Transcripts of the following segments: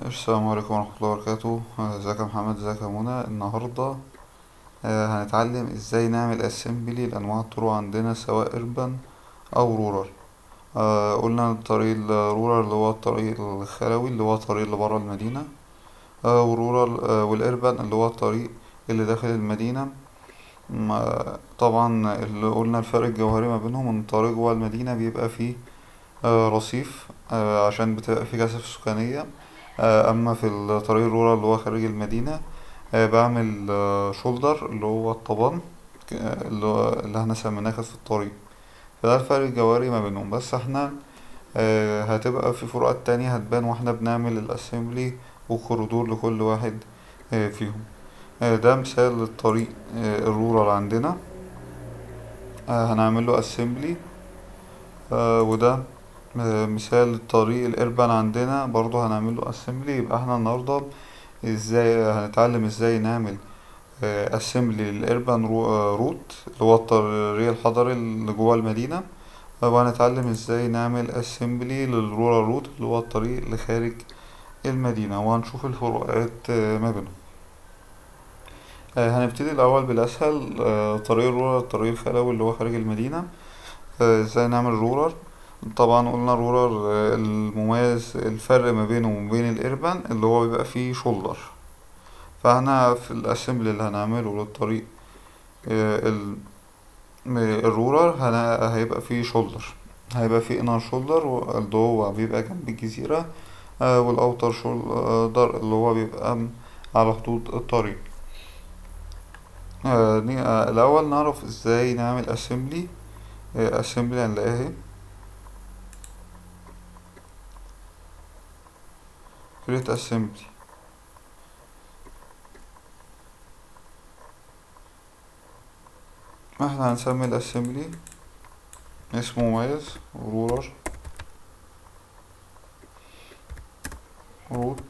السلام عليكم ورحمة الله وبركاته آه، ازيك يا محمد ازيك يا منى النهاردة آه، هنتعلم ازاي نعمل اسمبلي لانواع الطرق عندنا سواء اربن او رورال آه، قلنا الطريق الرورال اللي هو الطريق الخلوي اللي هو الطريق اللي برا المدينة آه، والرورال آه، والاربن اللي هو الطريق اللي داخل المدينة م- آه، طبعا اللي قلنا الفرق الجوهري ما بينهم ان الطريق جوه المدينة بيبقى فيه آه، رصيف آه، عشان بتبقى فيه كثافة سكانية آه، اما في الطريق الرورال اللي هو خارج المدينة آه، بعمل شولدر اللي هو الطبان ك- آه، اللي هو اللي احنا سميناه كده في الطريق فده الفرق الجوهري ما بينهم بس احنا آه، هتبقى في فروقات تانية هتبان واحنا بنعمل الاسمبلي وكوريدور لكل واحد آه، فيهم آه، ده مثال للطريق آه، الرورال عندنا آه، هنعمله اسمبلي وده آه، مثال للطريق الاربن عندنا برضو هنعمله اسمبلي يبقى احنا النهارده ازاي هنتعلم ازاي نعمل اسمبلي للاربن روت اللي هو الطريق الحضري اللي جوه المدينة وهنتعلم ازاي نعمل اسمبلي للرورال روت اللي هو الطريق اللي خارج المدينة وهنشوف الفروقات آه، ما بينهم آه، هنبتدي الأول بالأسهل آه، طريق الرورال الطريق الخلوي اللي هو خارج المدينة آه، ازاي نعمل رورال طبعا قلنا الرورال آه، المميز الفرق ما بينه وما بين الاربن اللي هو بيبقى فيه شولدر فاحنا في الاسمبلي اللي هنعمله للطريق آه، ال- م- الرورال هن- هيبقى فيه شولدر هيبقى فيه انر شولدر اللي هو بيبقى جنب الجزيرة آه، والاوتر شولدر اللي هو بيبقى م- على حدود الطريق آه، ني- آه، الاول نعرف ازاي نعمل اسمبلي اسمبلي هنلاقيها اهي create assembly احنا هنسمي الاسمبلي اسم مميز رولر روت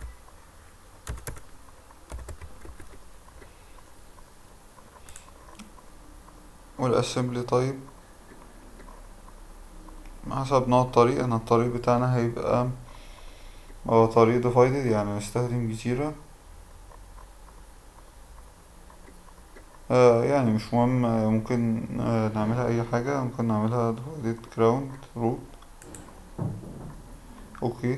والاسمبلي طيب حسب نوع الطريق انا الطريق بتاعنا هيبقى هو طريق divided يعني نستخدم جزيرة آه يعني مش مهم آه ممكن آه نعملها أي حاجة ممكن نعملها divided ground root أوكي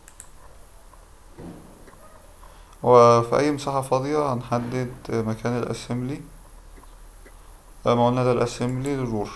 وفي أي مساحة فاضية هنحدد آه مكان الأسمبلي زي ما قلنا ده الأسمبلي للرور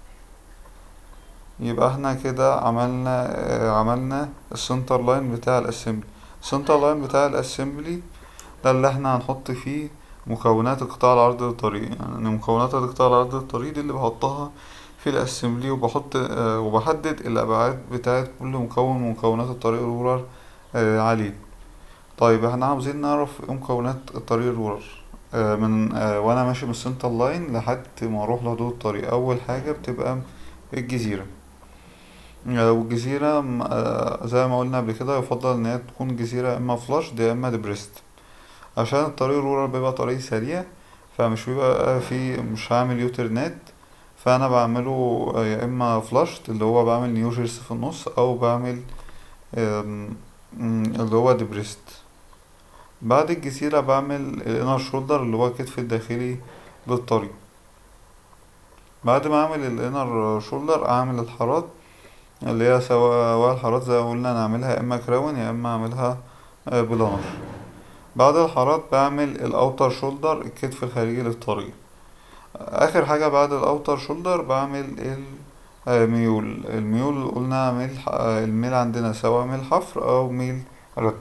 يبقى احنا كده عملنا آه عملنا السنتر لاين بتاع الاسمبلي السنتر لاين بتاع الاسمبلي ده اللي احنا هنحط فيه مكونات القطاع العرضي للطريق يعني مكونات القطاع العرضي للطريق دي اللي بحطها في الاسمبلي وبحط آه وبحدد الابعاد بتاعت كل مكون من مكونات الطريق الرولر آه عليه طيب احنا عاوزين نعرف ايه مكونات الطريق الرولر آه من آه وانا ماشي من السنتر لاين لحد ما اروح لحدود الطريق اول حاجة بتبقى الجزيرة آه، والجزيرة م- آه، زي ما قلنا قبل كده يفضل ان هي تكون جزيرة اما فلاش يا اما ديبريست عشان الطريق الرورال بيبقى طريق سريع فمش بيبقى فيه مش هعمل يوترنات فانا بعمله آه، يا اما فلاش اللي هو بعمل نيو جيرسي في النص او بعمل آم، م، اللي هو ديبريست بعد الجزيرة بعمل الانر شولدر اللي هو الكتف الداخلي للطريق بعد ما اعمل الانر شولدر اعمل الحارات اللي هي سواء الحارات زي ما قلنا نعملها يا اما كراون يا اما اعملها آه، بلانر بعد الحارات بعمل الاوتر شولدر الكتف الخارجي للطريق اخر حاجة بعد الاوتر شولدر بعمل الميول الميول قلنا ميل ح- آه، الميل عندنا سواء ميل حفر او ميل رد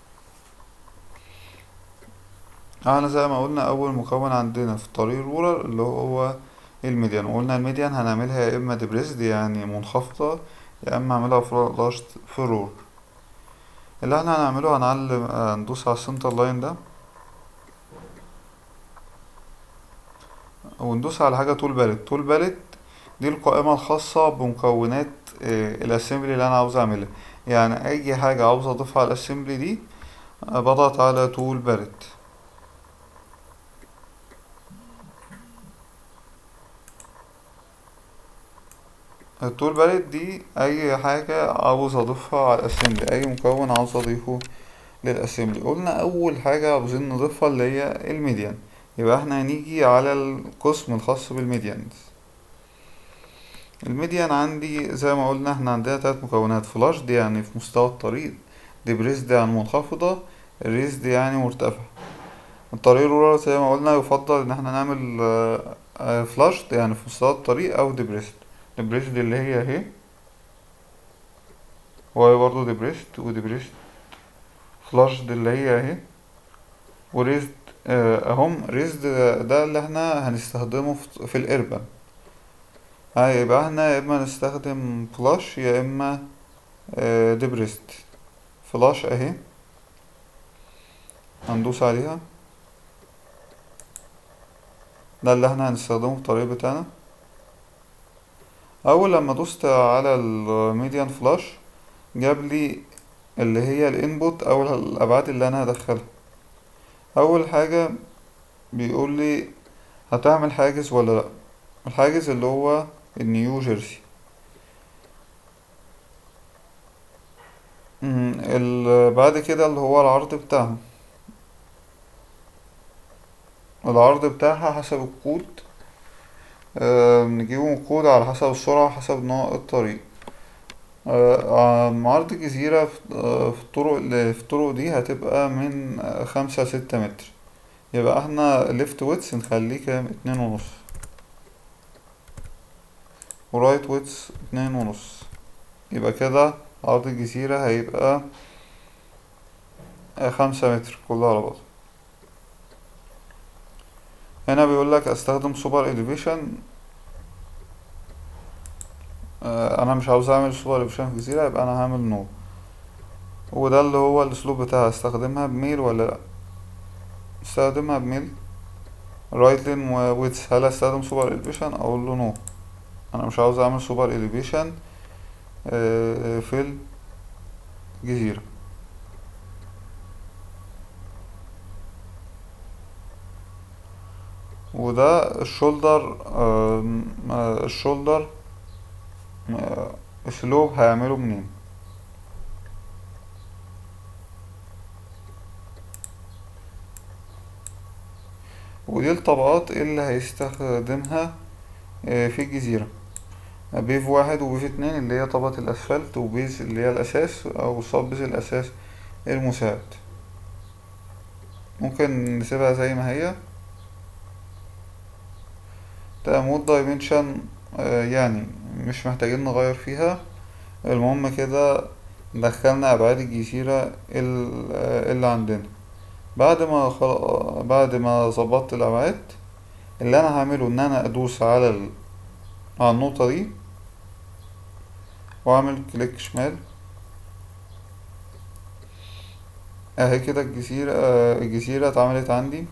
احنا زي ما قلنا اول مكون عندنا في الطريق الرولر اللي هو الميديان وقلنا الميديان هنعملها يا اما ديبريسد يعني منخفضة يا اما اعملها فلاش في الرول اللي احنا هنعمله هنعلم آه، ندوس على السنتر لاين ده وندوس على حاجة طول بالت طول بالت دي القائمة الخاصة بمكونات آه، الاسمبلي اللي انا عاوز اعملها يعني اي حاجة عاوز اضيفها على الاسمبلي دي آه، بضغط على طول بالت الطول باليت دي اي حاجة عاوز اضيفها على الاسمبلي اي مكون عاوز اضيفه للاسمبلي قلنا اول حاجة عاوزين نضيفها اللي هي الميديان يبقى احنا هنيجي على القسم الخاص بالميديانز الميديان عندي زي ما قلنا احنا عندنا تلات مكونات فلاش دي يعني في مستوى الطريق دبريس دي يعني منخفضة الريس دي يعني مرتفعة الطريق الرولر زي ما قلنا يفضل ان احنا نعمل آه، آه، فلاش دي يعني في مستوى الطريق او دبريست دبريست دي اللي هي اهي وهي برضه دبريست ودبريست فلاش دي اللي هي اهي وريزد آه، اهم ريزد ده اللي احنا هنستخدمه في- في الاربن هيبقى احنا يا اما نستخدم فلاش يا اما آه، دبريست فلاش اهي هندوس عليها ده اللي احنا هنستخدمه في الطريق بتاعنا اول لما دوست على الميديان فلاش جاب لي اللي هي الانبوت او الابعاد اللي انا هدخلها اول حاجة بيقول لي هتعمل حاجز ولا لا الحاجز اللي هو النيو جيرسي مم، ال- بعد كده اللي هو العرض بتاعها العرض بتاعها حسب الكود آه، نجيبه من الكود على حسب السرعة حسب نوع الطريق آه، آم، عرض الجزيرة في آه، في الطرق اللي في الطرق دي هتبقى من آه، خمسة ستة متر يبقى احنا ليفت ويتس نخليه كام اتنين ونص ورايت ويتس اتنين ونص يبقى كده عرض الجزيرة هيبقى آه، خمسة متر كلها على بعض هنا بيقول لك استخدم سوبر اليفيشن انا مش عاوز اعمل سوبر اليفيشن في الجزيرة يبقى انا هعمل نو وده اللي هو الاسلوب بتاعها استخدمها بميل ولا لا استخدمها بميل رايت لين ويتس هل استخدم سوبر اليفيشن اقول له نو انا مش عاوز اعمل سوبر اليفيشن في الجزيرة وده الشولدر آم، آه، الشولدر آه، اسلوب هيعمله منين ودي الطبقات اللي هيستخدمها آه، في الجزيرة بيف واحد وبيف اتنين اللي هي طبقة الأسفلت وبيز اللي هي الأساس أو صاب بيز الأساس المساعد ممكن نسيبها زي ما هي ده مود دايمنشن يعني مش محتاجين نغير فيها المهم كده دخلنا أبعاد الجزيرة ال- آه، اللي عندنا بعد ما خل... بعد ما ظبطت الأبعاد اللي أنا هعمله إن أنا أدوس على ال... على النقطة دي وأعمل كليك شمال أهي كده الجزيرة آه، الجزيرة اتعملت عندي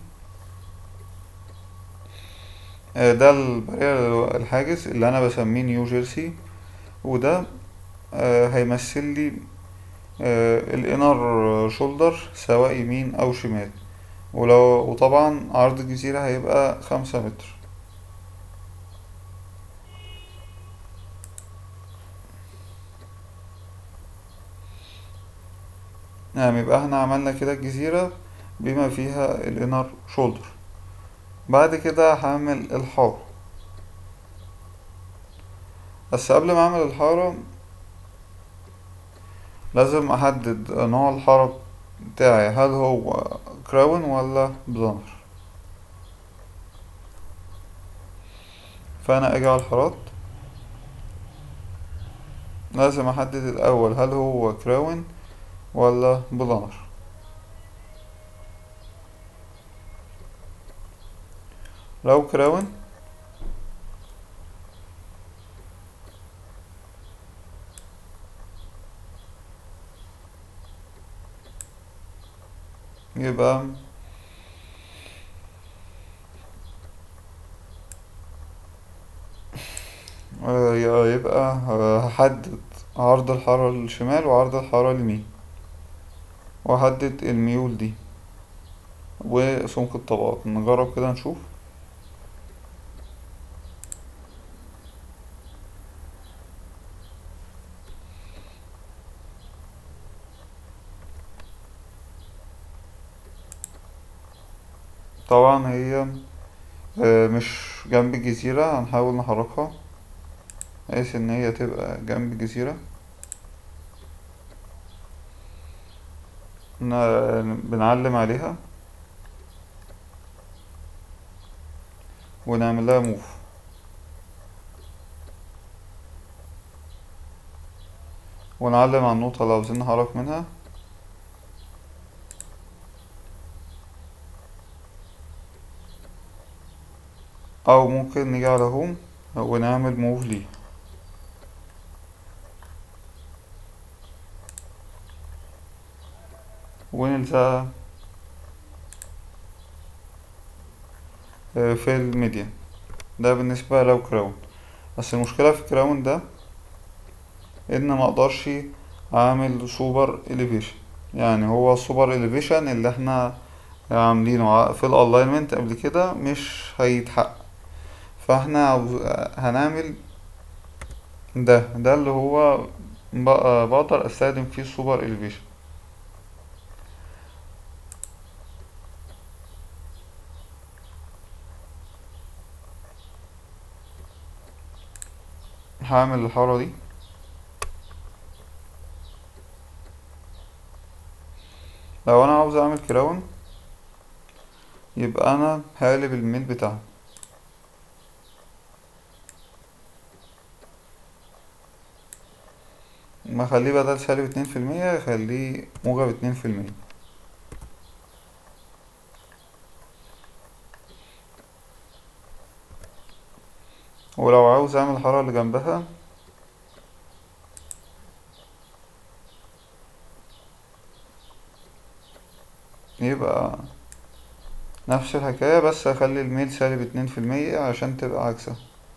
آه، ده البرير الحاجز اللي أنا بسميه نيو جيرسي وده آه، هيمثل لي الانر شولدر سواء يمين او شمال ولو وطبعا عرض الجزيرة هيبقى خمسة متر نعم يبقى احنا عملنا كده الجزيرة بما فيها الانر شولدر بعد كده هعمل الحارة بس قبل ما اعمل الحارة لازم احدد نوع الحارة بتاعي هل هو كراون ولا بلانر فانا اجي على الحارات لازم احدد الاول هل هو كراون ولا بلانر لو كراون يبقى آه، يبقى آه، هحدد عرض الحارة الشمال وعرض الحارة اليمين وأحدد الميول دي وسمك الطبقات نجرب كده نشوف طبعا هي آه، مش جنب الجزيرة هنحاول نحركها بحيث ان هي تبقى جنب الجزيرة ن- بنعلم عليها ونعمل لها موف ونعلم على النقطة اللي عاوزين نحرك منها او ممكن نيجي على هوم ونعمل موف ليه ونلزقها آه، في الميديا ده بالنسبة لو كراون بس المشكلة في الكراون ده ان ما اقدرش اعمل سوبر اليفيشن يعني هو السوبر اليفيشن اللي احنا عاملينه ع- في الالاينمنت قبل كده مش هيتحقق فاحنا عاوز- هنعمل ده ده اللي هو بق- بقدر استخدم فيه السوبر اليفيشن هعمل الحارة دي لو انا عاوز اعمل كراون يبقى انا هقلب الميل بتاعها ما اخليه بدل سالب اتنين في المية اخليه موجب اتنين في المية ولو عاوز اعمل الحارة اللي جنبها يبقى نفس الحكاية بس اخلي الميل سالب اتنين في المية عشان تبقى عكسها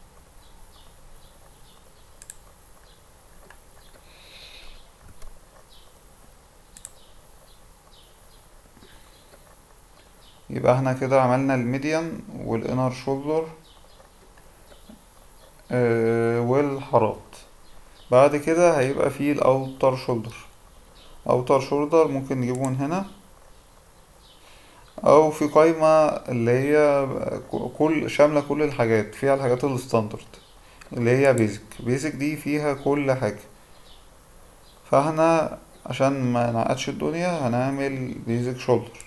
يبقى احنا كده عملنا الميديان والانر شولدر اه والحارات بعد كده هيبقى فيه الاوتر شولدر اوتر شولدر ممكن نجيبه من هنا او في قائمة اللي هي كل شاملة كل الحاجات فيها الحاجات الستاندرد اللي هي بيزك بيزك دي فيها كل حاجة فاحنا عشان ما نعقدش الدنيا هنعمل بيزك شولدر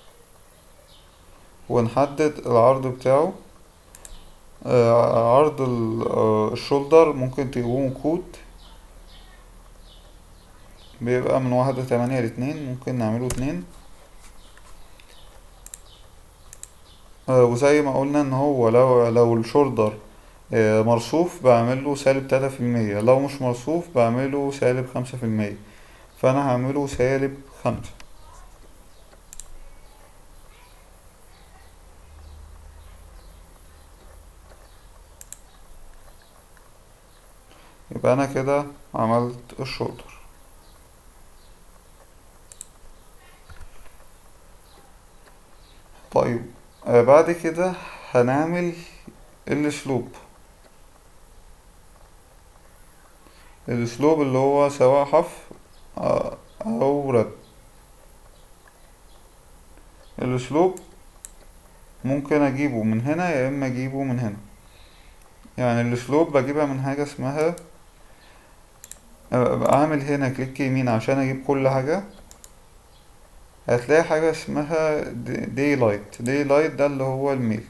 ونحدد العرض بتاعه آه، عرض ال- آه، الشولدر ممكن تجيبوه كود بيبقى من واحد لتمانية لاتنين ممكن نعمله اتنين آه، وزي ما قلنا ان هو لو لو الشولدر آه، مرصوف بعمله سالب تلاتة في المية لو مش مرصوف بعمله سالب خمسة في المية فانا هعمله سالب خمسة يبقى انا كده عملت الشولدر طيب آه، بعد كده هنعمل الاسلوب الاسلوب اللي هو سواء حف آه، او رد الاسلوب ممكن اجيبه من هنا يا اما اجيبه من هنا يعني الاسلوب بجيبها من حاجة اسمها أبقى اعمل هنا كليك يمين عشان اجيب كل حاجة هتلاقي حاجة اسمها دي لايت دي لايت ده اللي هو الميل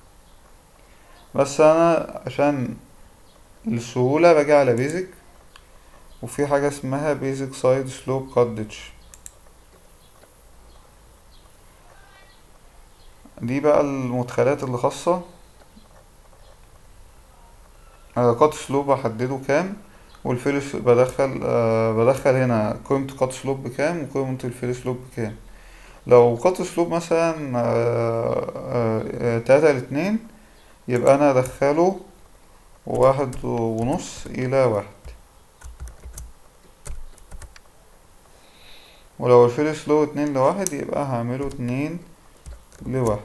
بس انا عشان السهولة باجي على بيزك وفي حاجة اسمها بيزك سايد سلوب كات ديتش دي بقى المدخلات اللي خاصة كات سلوب بحدده كام والفيل س- بدخل آه بدخل هنا قيمة كات سلوب بكام وقيمة الفيل سلوب بكام لو كات سلوب مثلا آه آه آه تلاتة لاتنين يبقى انا ادخله واحد ونص الى واحد ولو الفيل سلو اتنين لواحد يبقى هعمله اتنين لواحد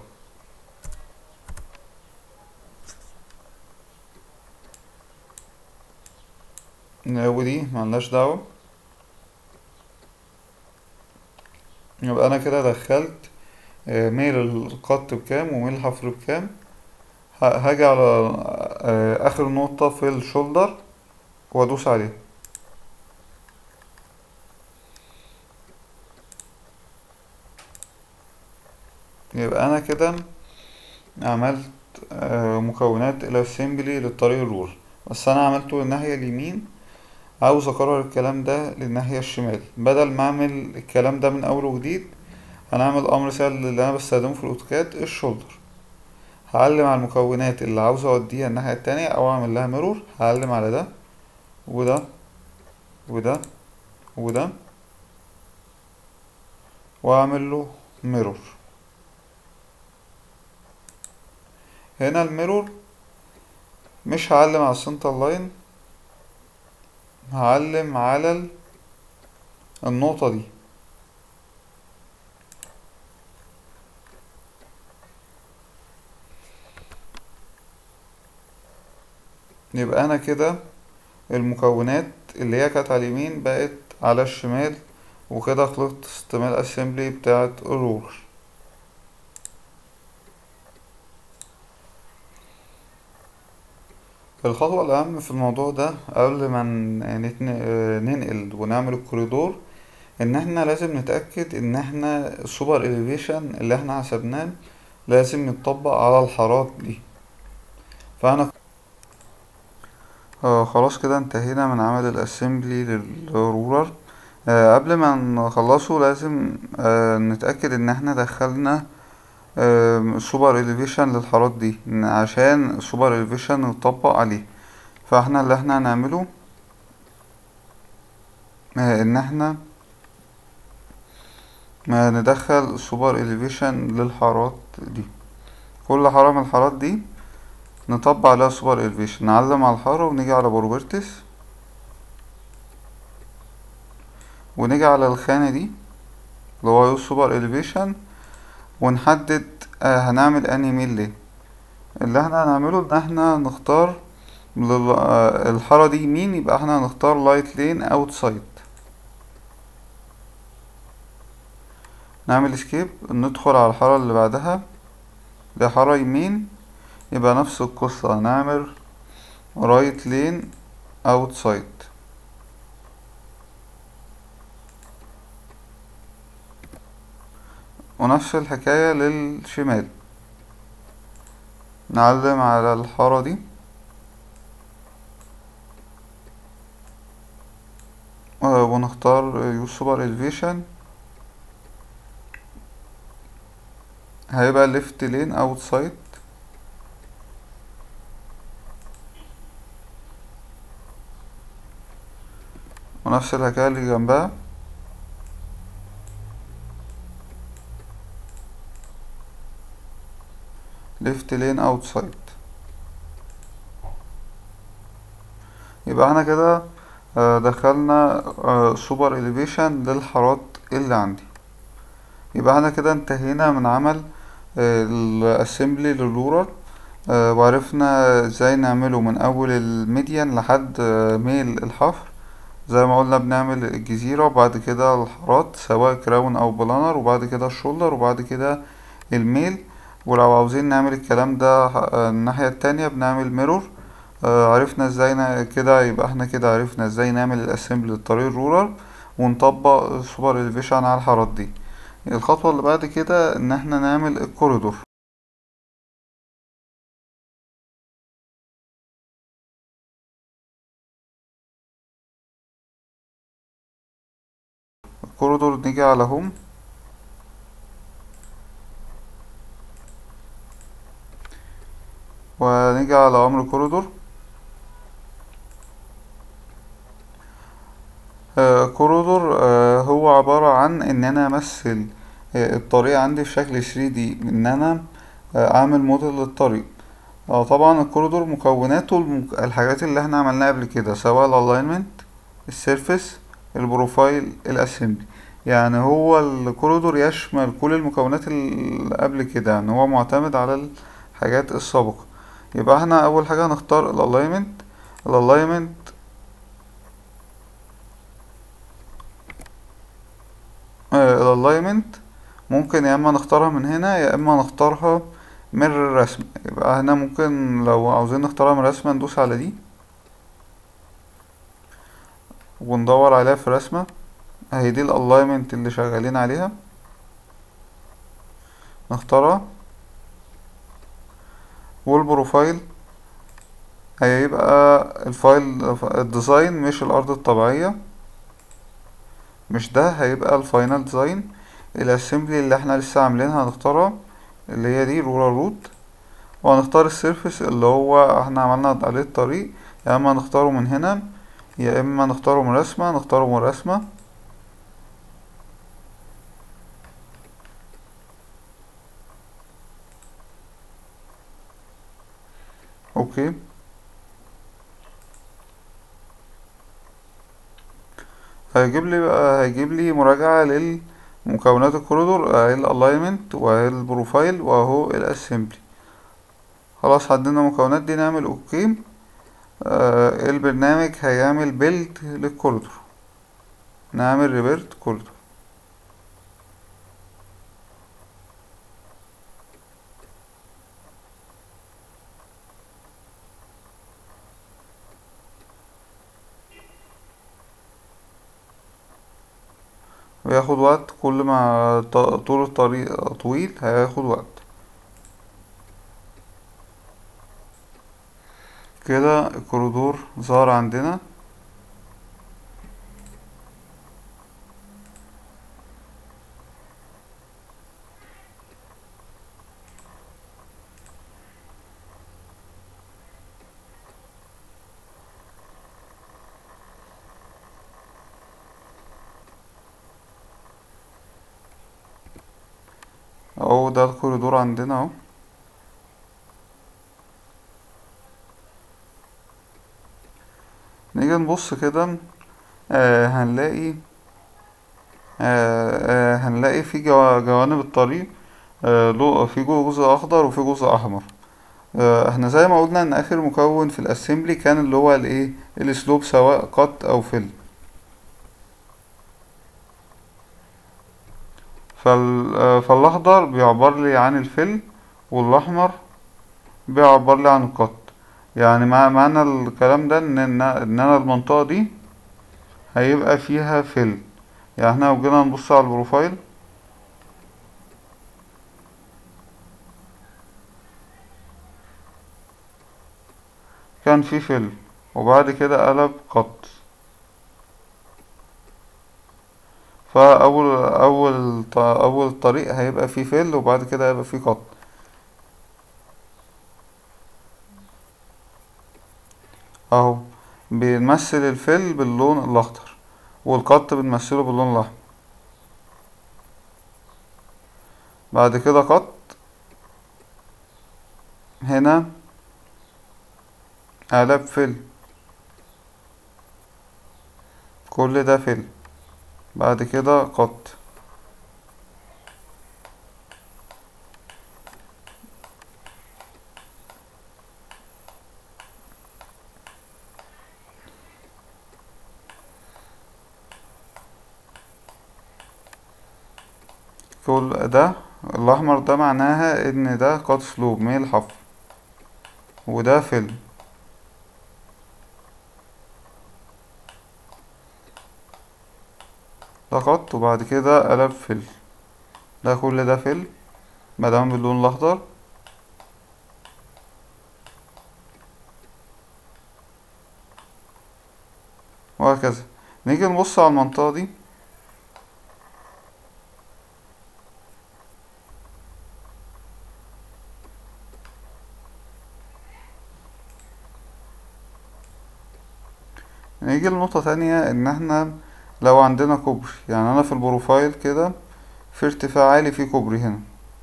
ودي ملناش دعوة يبقى انا كده دخلت آه، ميل القط بكام وميل الحفر بكام ه- هاجي على آه، اخر نقطة في الشولدر وادوس عليها يبقى انا كده عملت آه، مكونات الاسمبلي للطريق الرول بس انا عملته للناحية اليمين عاوز اكرر الكلام ده للناحية الشمال بدل ما اعمل الكلام ده من اول وجديد هنعمل امر سهل اللي انا بستخدمه في الاوتوكاد الشولدر هعلم على المكونات اللي عاوز اوديها الناحية التانية او اعمل لها ميرور هعلم على ده وده وده وده واعمل له ميرور هنا الميرور مش هعلم على السنتر لاين هعلم على ال- النقطة دي يبقى انا كده المكونات اللي هي كانت على اليمين بقت على الشمال وكده خلصت استعمال اسمبلي بتاعت الرولر الخطوة الأهم في الموضوع ده قبل ما ن- نتن- آه، ننقل ونعمل الكوريدور إن احنا لازم نتأكد إن احنا السوبر إليفيشن اللي احنا حسبناه لازم يتطبق على الحارات دي فأنا آه خلاص كده انتهينا من عمل الاسمبلي للرولر آه قبل ما نخلصه لازم آه نتأكد ان احنا دخلنا سوبر اليفيشن للحارات دي إن عشان السوبر اليفيشن يطبق عليه فاحنا اللي احنا هنعمله آه ان احنا آه ندخل سوبر اليفيشن للحارات دي كل حارة من الحارات دي نطبق عليها سوبر اليفيشن نعلم على الحارة ونيجي على بروبرتس ونيجي على الخانة دي اللي هو يوز سوبر اليفيشن ونحدد آه هنعمل انهي ميل ليه اللي احنا هنعمله ان احنا نختار لل- آه، الحارة دي يمين يبقى احنا هنختار لايت لين اوتسايد نعمل اسكيب ندخل على الحارة اللي بعدها دي حارة يمين يبقى نفس القصة هنعمل رايت لين اوتسايد ونفس الحكاية للشمال نعلم على الحارة دي آه، ونختار يوز سوبر الفيشن هيبقى ليفت لين اوتسايد ونفس الحكاية اللي جنبها ليفت لين اوتسايد يبقى احنا كده آه، دخلنا سوبر اليفيشن للحارات اللي عندي يبقى احنا كده انتهينا من عمل الاسمبلي للرولر آه، وعرفنا ازاي نعمله من اول الميديان لحد آه، ميل الحفر زي ما قلنا بنعمل الجزيرة وبعد كده الحارات سواء كراون او بلانر وبعد كده الشولدر وبعد كده الميل ولو عاوزين نعمل الكلام ده آه، الناحية التانية بنعمل ميرور آه، عرفنا ازاي نا- كده يبقى احنا كده عرفنا ازاي نعمل الاسمبلي للطريق الرولر ونطبق سوبر الفيشن على الحارات دي الخطوة اللي بعد كده ان احنا نعمل الكوريدور الكوريدور نيجي على هوم ونيجي على امر كوريدور آه، كوريدور آه، هو عبارة عن ان انا امثل آه، الطريق عندي في شكل 3D ان انا آه، اعمل موديل للطريق اه طبعا الكوريدور مكوناته المك... الحاجات اللي احنا عملناها قبل كده سواء الالاينمنت السيرفيس البروفايل الاسمبلي يعني هو الكوريدور يشمل كل المكونات اللي قبل كده يعني هو معتمد على الحاجات السابقة يبقى احنا اول حاجة هنختار الالاينمنت الالاينمنت الالاينمنت ممكن يا اما نختارها من هنا يا اما نختارها من الرسم يبقى هنا ممكن لو عاوزين نختارها من الرسمة ندوس على دي وندور عليها في الرسمة اهي دي الالاينمنت اللي شغالين عليها نختارها والبروفايل هيبقى الفايل الديزاين مش الارض الطبيعية مش ده هيبقى الفاينل ديزاين الاسمبلي اللي احنا لسه عاملينها هنختارها اللي هي دي رولر روت وهنختار السيرفس اللي هو احنا عملنا عليه الطريق يا اما نختاره من هنا يا اما نختاره من رسمة نختاره من رسمة اوكي هيجيب لي بقى هيجيب لي مراجعة للمكونات الكوريدور اهي الالاينمنت واهي البروفايل واهو الاسمبلي خلاص حددنا المكونات دي نعمل اوكي آه البرنامج هيعمل بيلد للكوريدور نعمل ريبيرت كوريدور بياخد وقت كل ما ط- طول الطريق طويل هياخد وقت كده الكوريدور ظهر عندنا اهو ده الكوريدور عندنا اهو نيجي نبص كده آه هنلاقي آه آه هنلاقي في جوا- جوانب الطريق آه له في جو- جزء اخضر وفي جزء احمر آه احنا زي ما قلنا ان اخر مكون في الاسمبلي كان اللي هو الايه الاسلوب سواء قط او فل فال آه فالاخضر بيعبر لي عن الفل والاحمر بيعبر لي عن القط يعني مع معنى الكلام ده ان ان إن انا المنطقة دي هيبقى فيها فل يعني احنا لو جينا نبص على البروفايل كان في فل وبعد كده قلب قط فاول اول ط- اول طريق هيبقى فيه فل وبعد كده هيبقى فيه قط اهو بنمثل الفل باللون الاخضر والقط بنمثله باللون الاحمر بعد كده قط هنا قلب فل كل ده فل بعد كده قط كل ده الأحمر ده معناها إن ده قط سلوب ميل حفر وده فل ده خط وبعد كده قلب فل ده كل ده فل مادام باللون الأخضر وهكذا نيجي نبص على المنطقة دي نيجي لنقطة تانية إن احنا لو عندنا كوبري يعني أنا في البروفايل كده في ارتفاع عالي في كوبري هنا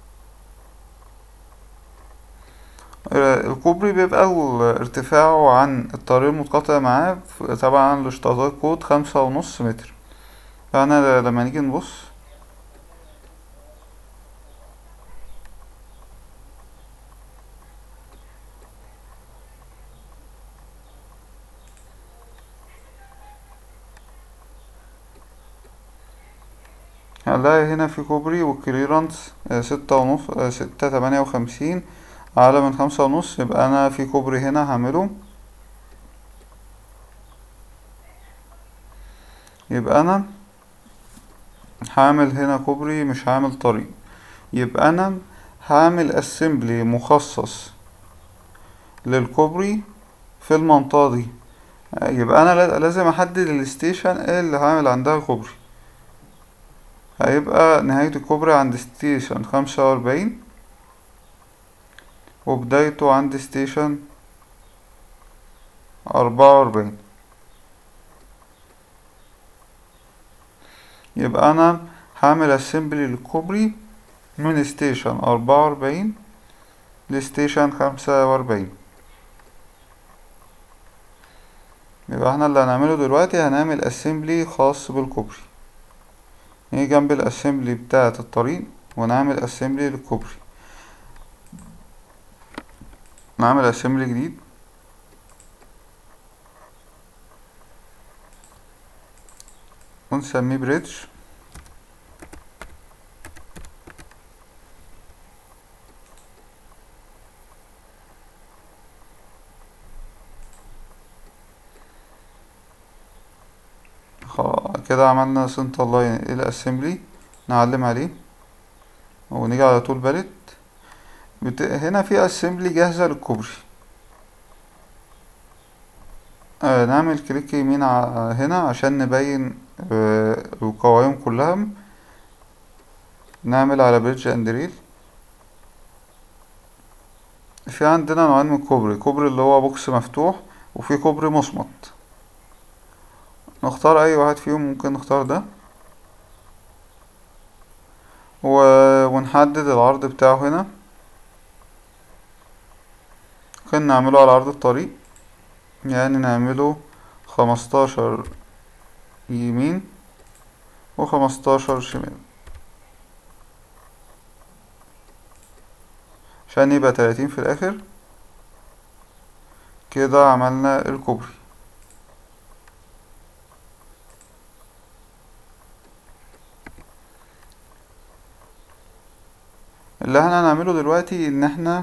آه، الكوبري بيبقى ال- ارتفاعه عن الطريق المتقاطع معاه ف- طبعا لاشتراطات كود خمسة ونص متر فأنا لما نيجي نبص هنلاقي هنا في كوبري والكليرانس ستة ونص آه، ستة تمانية وخمسين أعلى من خمسة ونص يبقى أنا في كوبري هنا هعمله يبقى أنا هعمل هنا كوبري مش هعمل طريق يبقى أنا هعمل اسمبلي مخصص للكوبري في المنطقة دي يبقى أنا لا- لازم أحدد الستيشن اللي هعمل عندها كوبري هيبقى نهاية الكوبري عند ستيشن خمسة وأربعين وبدايته عند ستيشن أربعة وأربعين يبقى أنا هعمل اسمبلي للكوبري من ستيشن أربعة وأربعين لستيشن خمسة وأربعين يبقى احنا اللي هنعمله دلوقتي هنعمل اسمبلي خاص بالكوبري نيجي جنب الاسمبلي بتاعة الطريق ونعمل اسمبلي للكوبري نعمل اسمبلي جديد ونسميه بريدج خلاص كده عملنا سنتر لاين الى اسمبلي نعلم عليه ونيجي على طول باليت بت... هنا في اسمبلي جاهزة للكوبري آه نعمل كليك يمين ع... هنا عشان نبين آه القوائم كلها نعمل على بريدج اند ريل في عندنا نوعين من الكوبري كوبري اللي هو بوكس مفتوح وفي كوبري مصمت نختار اي واحد فيهم ممكن نختار ده و... ونحدد العرض بتاعه هنا ممكن نعمله على عرض الطريق يعني نعمله خمستاشر يمين وخمستاشر شمال عشان يبقى تلاتين في الاخر كده عملنا الكوبري اللي احنا هنعمله دلوقتي ان احنا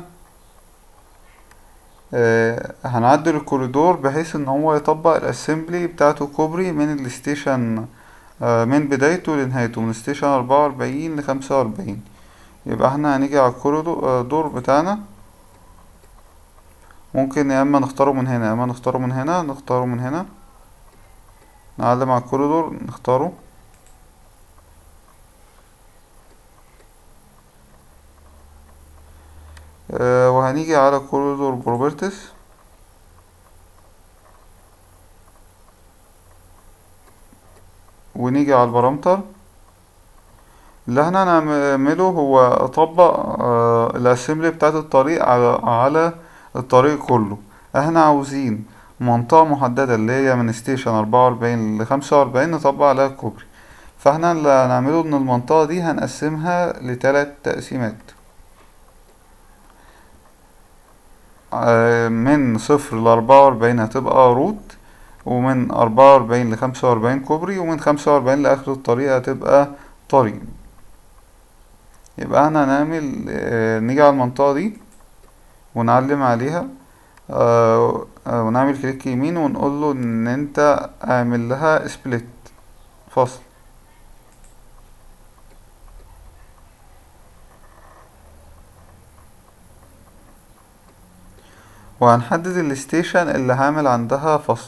آه هنعدل الكوريدور بحيث ان هو يطبق الاسمبلي بتاعته كوبري من الستيشن آه من بدايته لنهايته من ستيشن اربعة واربعين لخمسة واربعين يبقى احنا هنيجي على الكوريدور بتاعنا ممكن يا اما نختاره من هنا يا اما نختاره من هنا نختاره من هنا نعلم على الكوريدور نختاره آه وهنيجي على كوريدور بروبرتيز ونيجي على البارامتر اللي احنا هنعمله هو اطبق آه الاسمبلي بتاعت الطريق على, على الطريق كله احنا عاوزين منطقة محددة اللي هي من ستيشن اربعة واربعين لخمسة واربعين نطبق عليها الكوبري فاحنا اللي هنعمله ان المنطقة دي هنقسمها لتلات تقسيمات من صفر لأربعة وأربعين هتبقى روت ومن أربعة وأربعين لخمسة وأربعين كوبري ومن خمسة وأربعين لآخر الطريق هتبقى طريق يبقى احنا هنعمل نيجي على المنطقة دي ونعلم عليها ونعمل كليك يمين ونقول له ان انت اعمل لها سبليت فصل وهنحدد الستيشن اللي هعمل عندها فصل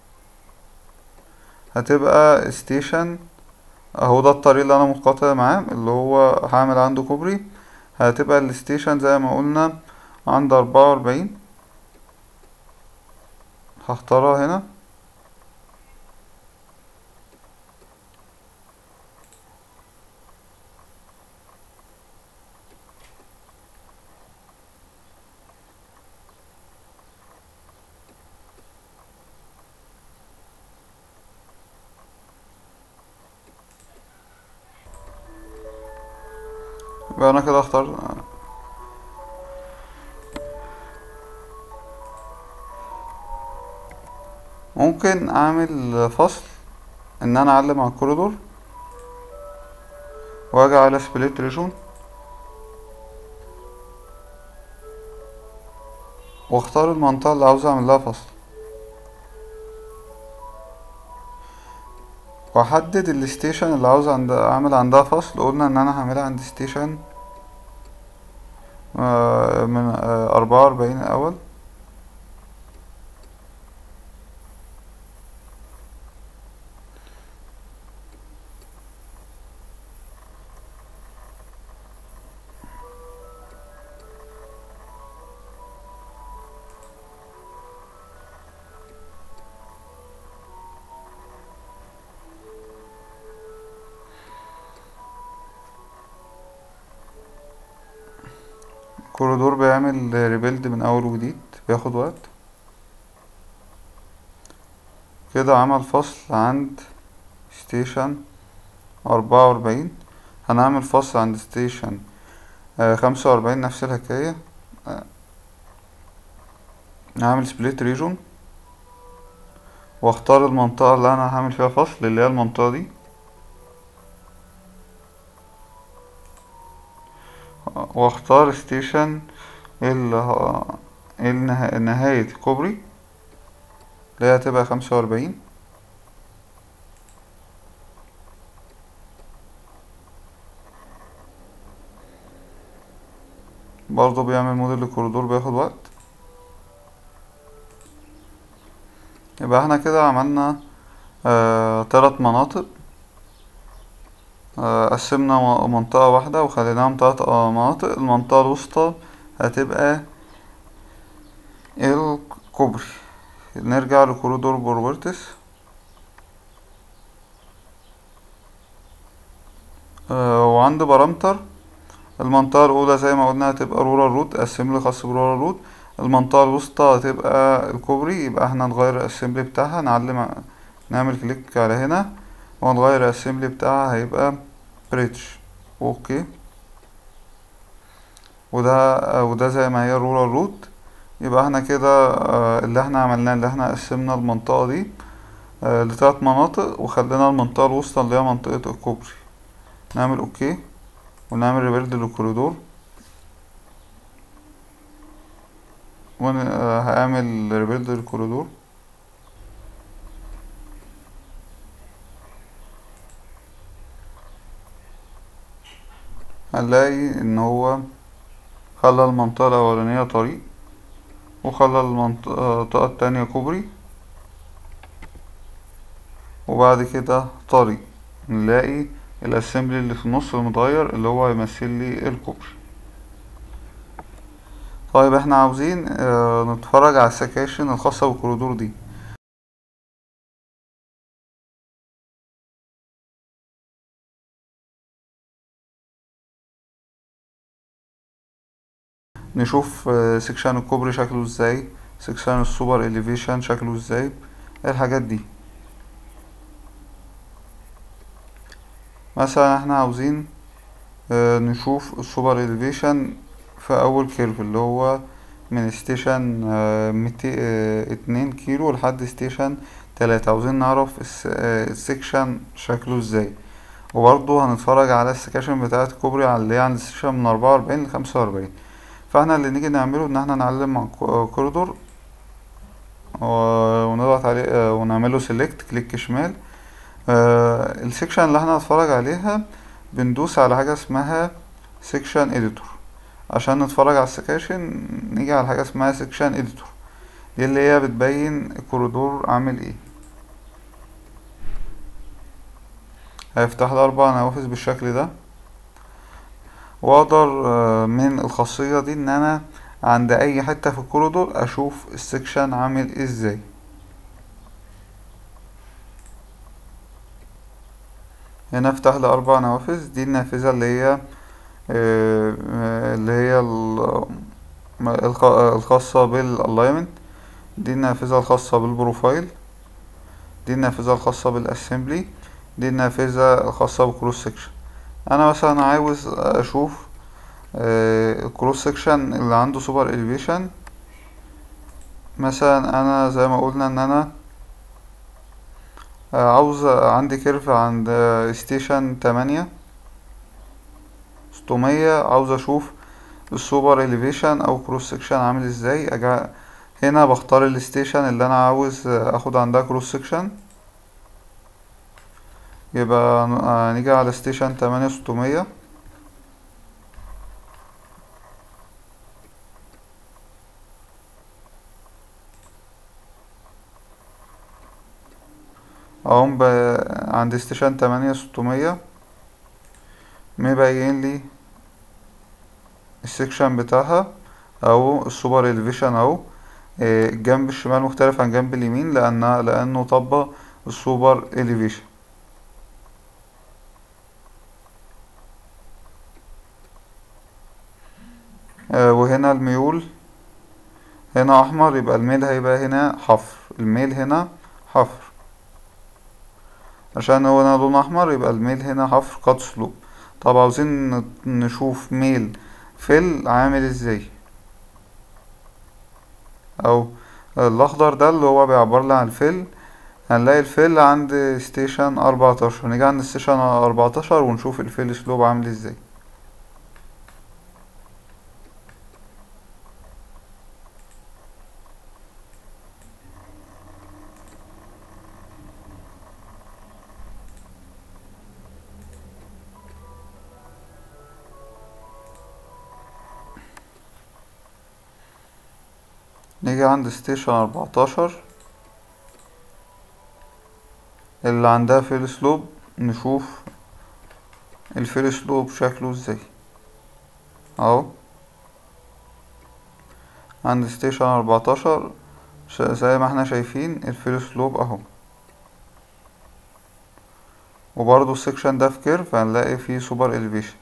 هتبقى ستيشن اهو ده الطريق اللي انا متقاطع معاه اللي هو هعمل عنده كوبري هتبقى الستيشن زي ما قلنا عند اربعة واربعين هختارها هنا يبقى انا كده اختار ممكن اعمل فصل ان انا اعلم على الكوريدور واجي على سبليت ريجون واختار المنطقة اللي عاوز اعمل لها فصل واحدد الستيشن اللي عاوز عند اعمل عندها فصل قلنا ان انا هعملها عند ستيشن آه، من أربعة وأربعين الأول كوريدور بيعمل ريبيلد من اول وجديد بياخد وقت كده عمل فصل عند ستيشن أربعة وأربعين هنعمل فصل عند ستيشن خمسة وأربعين نفس الحكاية هعمل سبليت ريجون واختار المنطقة اللي انا هعمل فيها فصل اللي هي المنطقة دي واختار ستيشن نهاية كوبري اللي هي هتبقى خمسة وأربعين برضه بيعمل موديل الكوريدور بياخد وقت يبقى احنا كده عملنا آه تلات مناطق قسمنا منطقة واحدة وخليناهم تلات مناطق المنطقة الوسطى هتبقى الكوبري نرجع لكوريدور بروبرتس وعند بارامتر المنطقة الأولى زي ما قلنا هتبقى رورال روت اسمبلي خاص برورال روت المنطقة الوسطى هتبقى الكوبري يبقى احنا نغير الاسمبلي بتاعها نعلم نعمل كليك على هنا ونغير الاسمبلي بتاعها هيبقى بريدج اوكي وده وده زي ما هي رورال روت يبقى احنا كده اللي احنا عملناه اللي احنا قسمنا المنطقة دي لتلات مناطق وخلينا المنطقة الوسطى اللي هي منطقة الكوبري نعمل اوكي ونعمل ريبيلد للكوريدور وهعمل ريبيلد للكوريدور هنلاقي ان هو خلى المنطقة الاولانية طريق وخلى المنطقة التانية كوبري وبعد كده طريق نلاقي الاسمبلي اللي في النص المتغير اللي هو هيمثل لي الكوبري طيب احنا عاوزين اه نتفرج على السكاشن الخاصة بالكوريدور دي نشوف سكشن الكوبري شكله ازاي سكشن السوبر اليفيشن شكله ازاي الحاجات دي مثلا احنا عاوزين نشوف السوبر اليفيشن في اول كيرف اللي هو من ستيشن ميتين اتنين كيلو لحد ستيشن تلاتة عاوزين نعرف السكشن شكله ازاي وبرضه هنتفرج على السكاشن بتاعة الكوبري على اللي هي عند السكشن من أربعة وأربعين لخمسة وأربعين فاحنا اللي نيجي نعمله ان احنا نعلم مع كوريدور ونضغط عليه ونعمله سيلكت كليك شمال السكشن اللي احنا هنتفرج عليها بندوس على حاجة اسمها سكشن اديتور عشان نتفرج على السكاشن نيجي على حاجة اسمها سكشن اديتور دي اللي هي بتبين الكوريدور عامل ايه هيفتح لي اربع نوافذ بالشكل ده واقدر من الخاصية دي ان انا عند اي حتة في الكوريدور اشوف السكشن عامل ازاي هنا افتح لي اربع نوافذ دي النافذة اللي هي اللي هي الخاصة بالالاينمنت دي النافذة الخاصة بالبروفايل دي النافذة الخاصة بالاسمبلي دي النافذة الخاصة بالكروس سكشن انا مثلا عاوز اشوف الكروس سكشن اللي عنده سوبر اليفيشن مثلا انا زي ما قلنا ان انا عاوز عندي كيرف عند ستيشن تمانية ستمية عاوز اشوف السوبر اليفيشن او كروس سكشن عامل ازاي أجا هنا بختار الستيشن اللي انا عاوز اخد عندها كروس سكشن يبقى هنيجي على ستيشن تمانية ستمية اقوم عند ستيشن تمانية ستمية مبين لي السكشن بتاعها او السوبر الفيشن اهو الجنب الشمال مختلف عن جنب اليمين لأنها لأنه طبق السوبر اليفيشن وهنا الميول هنا أحمر يبقى الميل هيبقى هنا حفر الميل هنا حفر عشان هو هنا لون أحمر يبقى الميل هنا حفر قد سلوب طب عاوزين نشوف ميل فيل عامل ازاي او الاخضر ده اللي هو بيعبر لي عن الفيل هنلاقي الفيل عند ستيشن اربعتاشر نيجي عند ستيشن اربعتاشر ونشوف الفيل سلوب عامل ازاي نيجي عند ستيشن اربعتاشر اللي عندها فيل سلوب نشوف الفيل سلوب شكله ازاي اهو عند ستيشن اربعتاشر زي ما احنا شايفين الفيل سلوب اهو وبرضو السكشن ده في كيرف هنلاقي فيه سوبر اليفيشن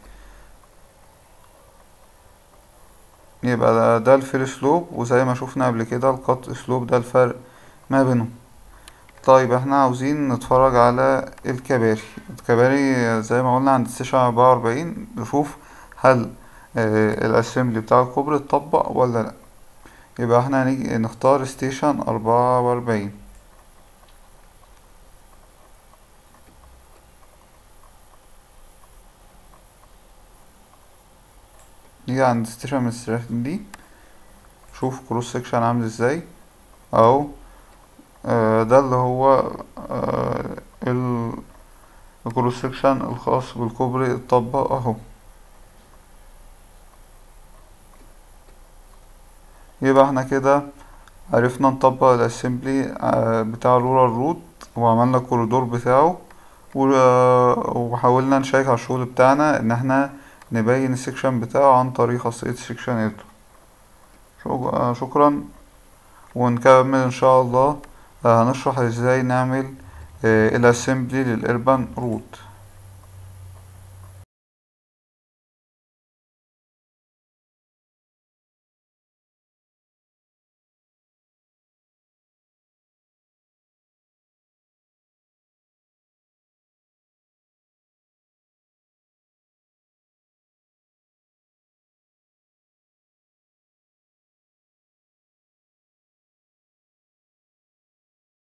يبقى ده, ده الفيل سلوب وزي ما شوفنا قبل كده القط سلوب ده الفرق ما بينهم طيب احنا عاوزين نتفرج على الكباري الكباري زي ما قلنا عند ستيشن اربعة واربعين نشوف هل اه الاسمبلي بتاع الكوبري اتطبق ولا لا يبقى احنا هنيجي نختار ستيشن اربعة واربعين نيجي عند ستيشن من الستيشن دي شوف كروس سكشن عامل ازاي اهو آه ده اللي هو آه الكروس سكشن الخاص بالكوبري اتطبق اهو يبقى احنا كده عرفنا نطبق الاسمبلي آه بتاع الرولر روت وعملنا الكوريدور بتاعه وحاولنا نشيك على الشغل بتاعنا ان احنا نبين السكشن بتاعه عن طريق خاصية سكشن اديتور شكرا ونكمل ان شاء الله هنشرح ازاي نعمل الاسمبلي للاربان روت